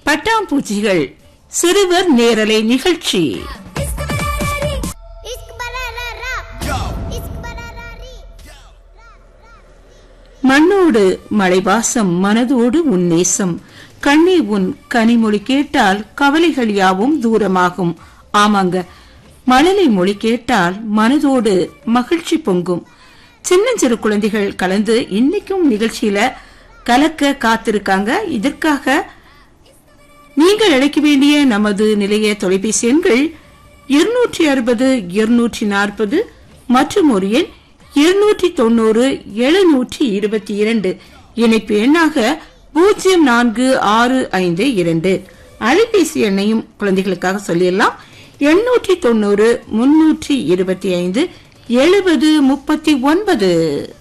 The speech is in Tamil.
பட்டாம்பூச்சிகள் சிறுவர் நேரலை நிகழ்ச்சி इश्क बड़ा री इश्क बड़ा रा रा इश्क बड़ा रा री மண்ணோடு மலைவாசம் மனதோடு உன் நேசம் கண்ணே உன் கனிமொழி கேட்டால் கவலைகள் யாவும் தூரமாகும் ஆமாங்க மழலை மொழி கேட்டால் மனதோடு மகிழ்ச்சி பொங்கும் சின்னஞ்சிறு குழந்தைகள் கலந்து இன்னைக்கும் நிகழ்ச்சியில கலக்க காத்திருக்காங்க இதற்காக நீங்கள் அழைக்க வேண்டிய நமது நிலைய தொலைபேசி எண்கள் இருநூற்றி அறுபது இருநூற்றி நாற்பது மற்றும் ஒரு எண் இருநூற்றி தொண்ணூறு எழுநூற்றி இருபத்தி இரண்டு இணைப்பு எண்ணாக பூஜ்ஜியம் நான்கு ஆறு ஐந்து இரண்டு அலைபேசி எண்ணையும் குழந்தைகளுக்காக சொல்லிடலாம் எண்ணூற்றி தொண்ணூறு முன்னூற்றி இருபத்தி ஐந்து எழுபது முப்பத்தி ஒன்பது